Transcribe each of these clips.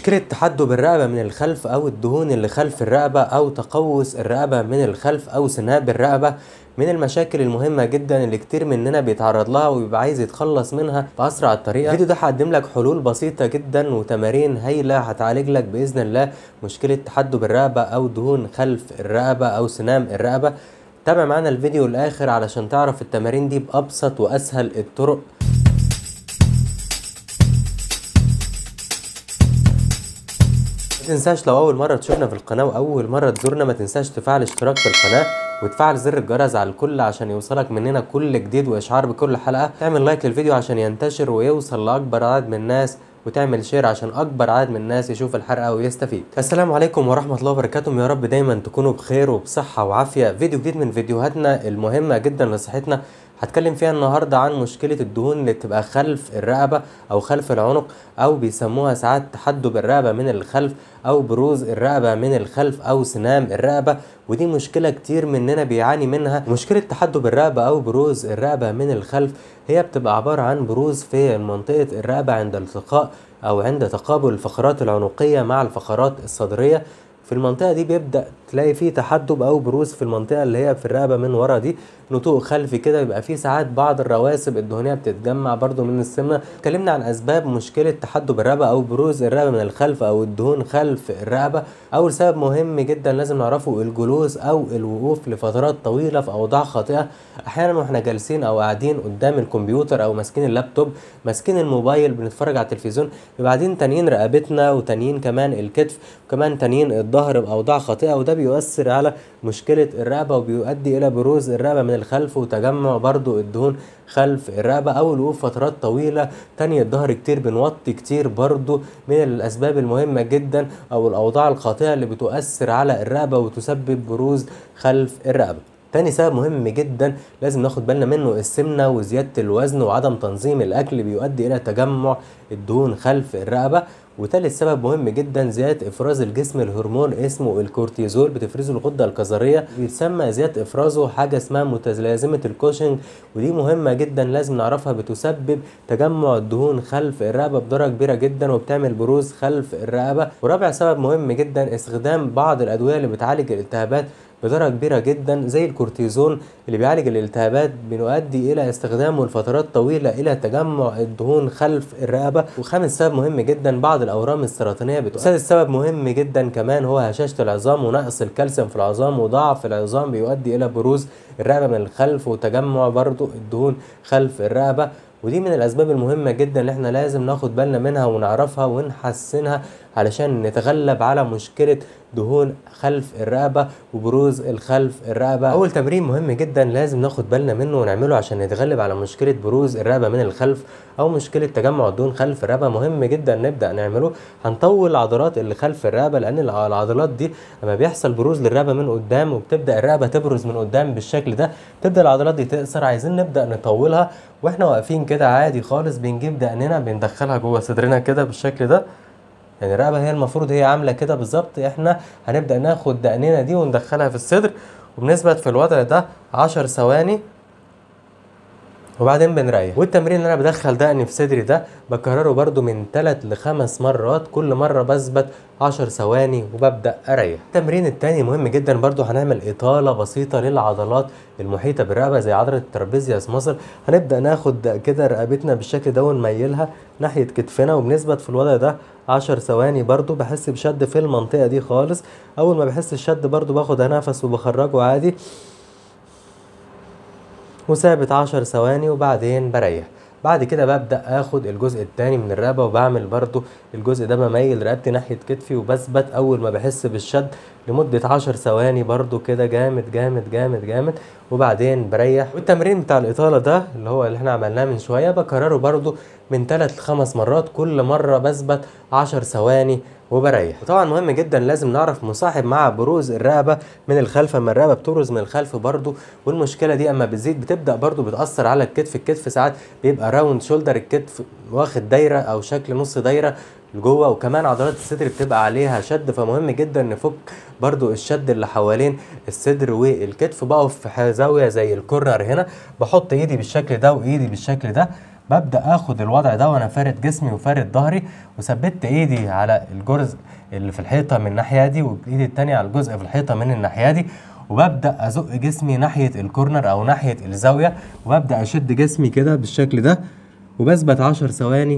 مشكلة تحدب الرقبة من الخلف أو الدهون اللي خلف الرقبة أو تقوس الرقبة من الخلف أو سناب الرقبة من المشاكل المهمة جدا اللي كتير مننا بيتعرض لها وبيبقى عايز يتخلص منها بأسرع طريقة الفيديو ده هقدم لك حلول بسيطة جدا وتمارين هايلة هتعالج لك بإذن الله مشكلة تحدب الرقبة أو دهون خلف الرقبة أو سنام الرقبة تابع معانا الفيديو الآخر علشان تعرف التمارين دي بأبسط وأسهل الطرق ما تنساش لو اول مره تشوفنا في القناه واول مره تزورنا ما تنساش تفعل اشتراك في القناه وتفعل زر الجرس على الكل عشان يوصلك مننا كل جديد واشعار بكل حلقه تعمل لايك للفيديو عشان ينتشر ويوصل لاكبر عدد من الناس وتعمل شير عشان اكبر عدد من الناس يشوف الحلقه ويستفيد السلام عليكم ورحمه الله وبركاته يا رب دايما تكونوا بخير وبصحه وعافيه فيديو جديد من فيديوهاتنا المهمه جدا لصحتنا هتكلم فيها النهارده عن مشكله الدهون اللي بتبقى خلف الرقبه او خلف العنق او بيسموها ساعات تحدب الرقبه من الخلف او بروز الرقبه من الخلف او سنام الرقبه ودي مشكله كتير مننا بيعاني منها مشكله تحدب الرقبه او بروز الرقبه من الخلف هي بتبقى عباره عن بروز في منطقه الرقبه عند التقاء او عند تقابل الفقرات العنقيه مع الفقرات الصدريه في المنطقة دي بيبدأ تلاقي فيه تحدب أو بروز في المنطقة اللي هي في الرقبة من ورا دي نتوء خلفي كده بيبقى فيه ساعات بعض الرواسب الدهنية بتتجمع برضو من السمنة اتكلمنا عن أسباب مشكلة تحدب الرقبة أو بروز الرقبة من الخلف أو الدهون خلف الرقبة أول سبب مهم جدا لازم نعرفه الجلوس أو الوقوف لفترات طويلة في أوضاع خاطئة أحيانا واحنا جالسين أو قاعدين قدام الكمبيوتر أو ماسكين اللابتوب ماسكين الموبايل بنتفرج على التلفزيون يبقى قاعدين تانيين رقبتنا وتانيين كمان الكتف وكمان تانيين الظهر بأوضاع خاطئة وده بيؤثر على مشكلة الرقبة وبيؤدي إلى بروز الرقبة من الخلف وتجمع برضو الدهون خلف الرقبة أو الوقوف فترات طويلة تانية الظهر كتير بنوطي كتير برضو من الأسباب المهمة جدا أو الأوضاع الخاطئة اللي بتؤثر على الرقبة وتسبب بروز خلف الرقبة تاني سبب مهم جدا لازم ناخد بالنا منه السمنة وزيادة الوزن وعدم تنظيم الأكل بيؤدي إلى تجمع الدهون خلف الرقبة وتالت سبب مهم جدا زيادة إفراز الجسم الهرمون اسمه الكورتيزول بتفرزه الغدة الكظرية بيتسمى زيادة إفرازه حاجة اسمها متلازمة الكوشنج ودي مهمة جدا لازم نعرفها بتسبب تجمع الدهون خلف الرقبة بدرجة كبيرة جدا وبتعمل بروز خلف الرقبة ورابع سبب مهم جدا استخدام بعض الأدوية اللي بتعالج الالتهابات بدرجة كبيرة جدا زي الكورتيزون اللي بيعالج الالتهابات بيؤدي إلى استخدامه لفترات طويلة إلى تجمع الدهون خلف الرقبة وخامس سبب مهم جدا بعض الأورام السرطانية بتؤدي سادس سبب مهم جدا كمان هو هشاشة العظام ونقص الكالسيوم في العظام وضعف العظام بيؤدي إلى بروز الرقبة من الخلف وتجمع برضو الدهون خلف الرقبة ودي من الاسباب المهمه جدا اللي احنا لازم ناخد بالنا منها ونعرفها ونحسنها علشان نتغلب على مشكله دهون خلف الرقبه وبروز الخلف الرقبه اول تمرين مهم جدا لازم ناخد بالنا منه ونعمله عشان نتغلب على مشكله بروز الرقبه من الخلف او مشكله تجمع الدهون خلف الرقبه مهم جدا نبدا نعمله هنطول العضلات اللي خلف الرقبه لان العضلات دي لما بيحصل بروز للرقبه من قدام وبتبدا الرقبه تبرز من قدام بالشكل ده تبدا العضلات دي تقصر عايزين نبدا نطولها واحنا واقفين كده عادي خالص بنجيب دقننا بندخلها جوه صدرنا كده بالشكل ده يعني الرقبه هي المفروض هي عامله كده بالظبط احنا هنبدا ناخد دقننا دي وندخلها في الصدر وبنثبت في الوضع ده 10 ثواني وبعدين بنريح والتمرين اللي انا بدخل دقني في صدري ده بكرره برده من 3 ل 5 مرات كل مره بثبت 10 ثواني وببدا اريح التمرين التاني مهم جدا برده هنعمل اطاله بسيطه للعضلات المحيطه بالرقبه زي عضله الترابيزيوس ماسل هنبدا ناخد كده رقبتنا بالشكل ده ونميلها ناحيه كتفنا وبنثبت في الوضع ده 10 ثواني برضو بحس بشد في المنطقه دي خالص اول ما بحس الشد برضو باخد نفس وبخرجه عادي وثابت عشر ثواني وبعدين بريح بعد كده ببدأ اخد الجزء التاني من الرقبة وبعمل برضو الجزء ده بميل رقبتي ناحية كتفي وبثبت اول ما بحس بالشد لمدة عشر ثواني برضو كده جامد جامد جامد جامد وبعدين بريح والتمرين بتاع الإطالة ده اللي هو اللي احنا عملناه من شوية بكرره برضو من 3 ل 5 مرات كل مرة بثبت 10 ثواني وبريح وطبعا مهم جدا لازم نعرف مصاحب مع بروز الرقبه من الخلف اما الرقبه بتبرز من الخلف برضو والمشكله دي اما بتزيد بتبدا برضو بتاثر على الكتف الكتف ساعات بيبقى راوند شولدر الكتف واخد دايره او شكل نص دايره لجوه وكمان عضلات الصدر بتبقى عليها شد فمهم جدا نفك برضو الشد اللي حوالين الصدر والكتف بقف في زاويه زي الكورنر هنا بحط ايدي بالشكل ده وايدي بالشكل ده ببدا اخد الوضع ده وانا فارد جسمي وفارد ظهري وثبت ايدي على الجزء اللي في الحيطه من الناحيه دي وايدي التانية على الجزء في الحيطه من الناحيه دي وببدا ازق جسمي ناحيه الكورنر او ناحيه الزاويه وببدا اشد جسمي كده بالشكل ده وبثبت 10 ثواني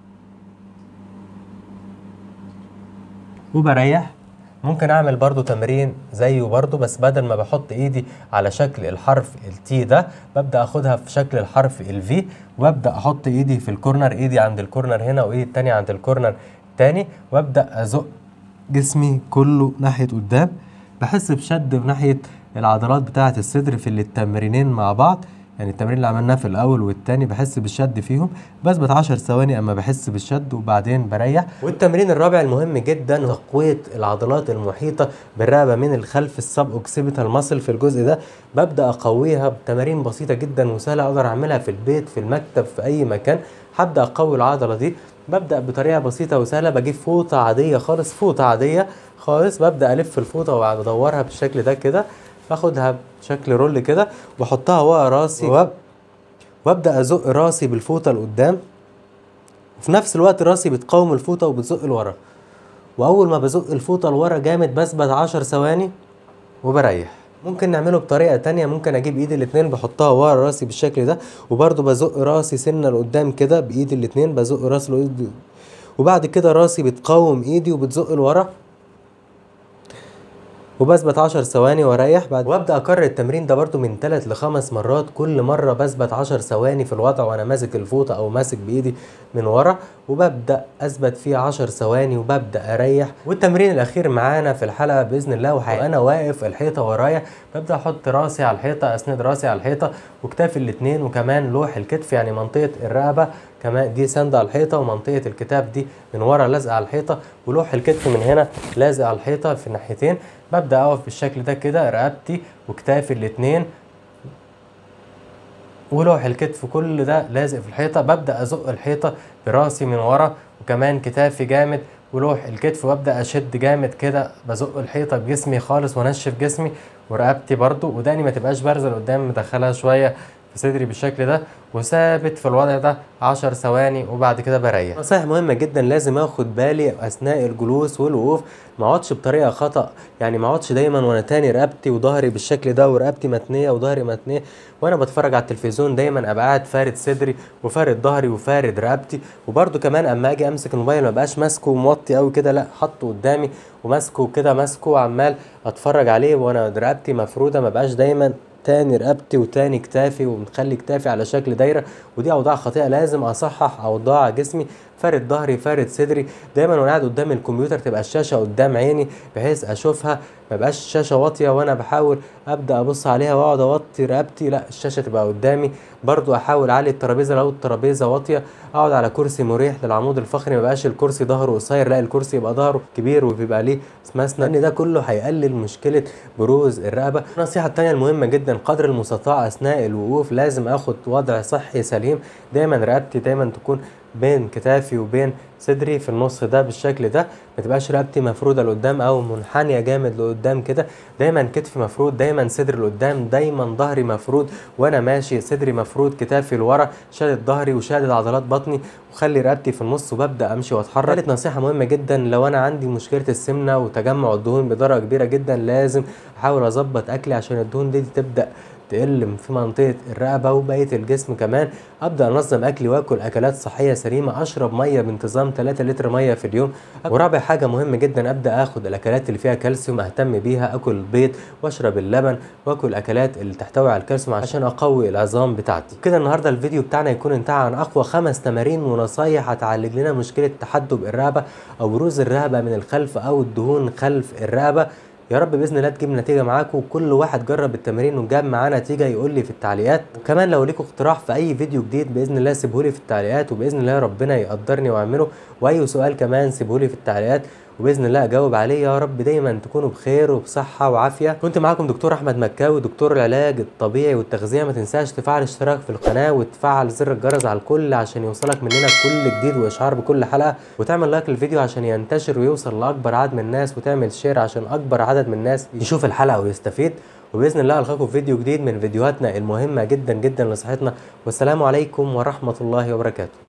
وبريح ممكن اعمل برضو تمرين زيه برضو بس بدل ما بحط ايدي على شكل الحرف التي ده ببدا اخدها في شكل الحرف الفي وابدا احط ايدي في الكورنر ايدي عند الكورنر هنا وايدي التانية عند الكورنر تاني وابدا ازق جسمي كله ناحيه قدام بحس بشد في ناحيه العضلات بتاعه الصدر في التمرينين مع بعض يعني التمرين اللي عملناه في الاول والتاني بحس بالشد فيهم بثبت 10 ثواني اما بحس بالشد وبعدين بريح والتمرين الرابع المهم جدا تقويه العضلات المحيطه بالرقبه من الخلف السب اوكسيبيتال ماسل في الجزء ده ببدا اقويها بتمارين بسيطه جدا وسهله اقدر اعملها في البيت في المكتب في اي مكان هبدا اقوي العضله دي ببدا بطريقه بسيطه وسهله بجيب فوطه عاديه خالص فوطه عاديه خالص ببدا الف الفوطه وادورها بالشكل ده كده باخدها بشكل رول كده واحطها ورا راسي وب... وابدا ازق راسي بالفوطه لقدام وفي نفس الوقت راسي بتقاوم الفوطه وبتزق لورا واول ما بزق الفوطه لورا جامد بثبت 10 ثواني وبريح ممكن نعمله بطريقه تانية ممكن اجيب ايدي الاتنين بحطها ورا راسي بالشكل ده وبرده بزق راسي سنه لقدام كده بايدي الاتنين بزق راسي لقدام وبعد كده راسي بتقاوم ايدي وبتزق لورا وبثبت 10 ثواني واريح بعد وابدا اكرر التمرين ده برده من 3 ل 5 مرات كل مره بثبت 10 ثواني في الوضع وانا ماسك الفوطه او ماسك بايدي من ورا وببدا اثبت فيه 10 ثواني وببدا اريح والتمرين الاخير معانا في الحلقه باذن الله وانا واقف الحيطه ورايا ببدا احط راسي على الحيطه اسند راسي على الحيطه وكتافي الاثنين وكمان لوح الكتف يعني منطقه الرقبه كمان دي سند على الحيطه ومنطقه الكتاف دي من ورا لازقه على الحيطه ولوح الكتف من هنا لازق على الحيطه في الناحيتين ببدا اقف بالشكل ده كده رقبتي وكتافي الاتنين ولوح الكتف كل ده لازق في الحيطه ببدا ازق الحيطه براسي من ورا وكمان كتافي جامد ولوح الكتف وابدا اشد جامد كده بزق الحيطه بجسمي خالص وانشف جسمي ورقبتي برضو وداني ما تبقاش بارزه لقدام مدخلها شويه في صدري بالشكل ده وثابت في الوضع ده 10 ثواني وبعد كده بريح نصايح مهمه جدا لازم اخد بالي اثناء الجلوس والوقوف ما اقعدش بطريقه خطا يعني ما اقعدش دايما وانا تاني رقبتي وظهري بالشكل ده ورقبتي متنيه وظهري متنيه وانا بتفرج على التلفزيون دايما ابقى قاعد فارد صدري وفارد ظهري وفارد رقبتي وبرده كمان اما اجي امسك الموبايل ما بقاش ماسكه موطي قوي كده لا حاطه قدامي وماسكه كده ماسكه وعمال اتفرج عليه وانا رقبتي مفروده ما بقاش دايما تاني رقبتي وتاني كتافي ومخلي كتافي على شكل دايره ودي اوضاع خاطئه لازم اصحح اوضاع جسمي فارد ظهري فارد صدري دايما وانا قاعد قدام الكمبيوتر تبقى الشاشه قدام عيني بحيث اشوفها ما بقاش الشاشه واطيه وانا بحاول ابدا ابص عليها واقعد اوطي رقبتي لا الشاشه تبقى قدامي برضو احاول اعلي الترابيزه لو الترابيزه واطيه اقعد على كرسي مريح للعمود الفقري ما بقاش الكرسي ظهره قصير لا الكرسي يبقى ظهره كبير وبيبقى ليه مسند لان ده كله هيقلل مشكله بروز الرقبه النصيحه الثانيه المهمه جدا قدر المستطاع اثناء الوقوف لازم اخد وضع صحي سليم دايما رقبتي دايما تكون بين كتافي وبين صدري في النص ده بالشكل ده ما تبقاش رقبتي مفروده لقدام او منحنيه جامد لقدام كده دايما كتفي مفرود دايما صدري لقدام دايما ظهري مفرود وانا ماشي صدري مفرود كتافي لورا شادد ظهري وشادد عضلات بطني وخلي رقبتي في النص وببدا امشي واتحرك ثالث نصيحه مهمه جدا لو انا عندي مشكله السمنه وتجمع الدهون بدرجه كبيره جدا لازم احاول اظبط اكلي عشان الدهون دي تبدا تقل في منطقه الرقبه وبقيه الجسم كمان ابدا انظم اكلي واكل اكلات صحيه سليمه اشرب ميه بانتظام 3 لتر ميه في اليوم ورابع حاجه مهم جدا ابدا اخد الاكلات اللي فيها كالسيوم اهتم بيها اكل البيض واشرب اللبن واكل اكلات اللي تحتوي على الكالسيوم عشان اقوي العظام بتاعتي كده النهارده الفيديو بتاعنا يكون انتهى عن اقوى خمس تمارين ونصايح هتعالج لنا مشكله تحدب الرقبه او بروز الرقبه من الخلف او الدهون خلف الرقبه يا رب باذن الله تجيب نتيجه معاكم وكل واحد جرب التمارين وجاب معاه نتيجه يقول لي في التعليقات وكمان لو ليكوا اقتراح في اي فيديو جديد باذن الله سيبهولي في التعليقات وباذن الله ربنا يقدرني واعمله واي سؤال كمان سيبهولي في التعليقات وباذن الله اجاوب عليه يا رب دايما تكونوا بخير وبصحه وعافيه كنت معاكم دكتور احمد مكاوي دكتور العلاج الطبيعي والتغذيه ما تنساش تفعل اشتراك في القناه وتفعل زر الجرس على الكل عشان يوصلك مننا كل جديد واشعار بكل حلقه وتعمل لايك للفيديو عشان ينتشر ويوصل لاكبر عدد من الناس وتعمل شير عشان اكبر عدد من الناس يشوف الحلقه ويستفيد وباذن الله القاكم في فيديو جديد من فيديوهاتنا المهمه جدا جدا لصحتنا والسلام عليكم ورحمه الله وبركاته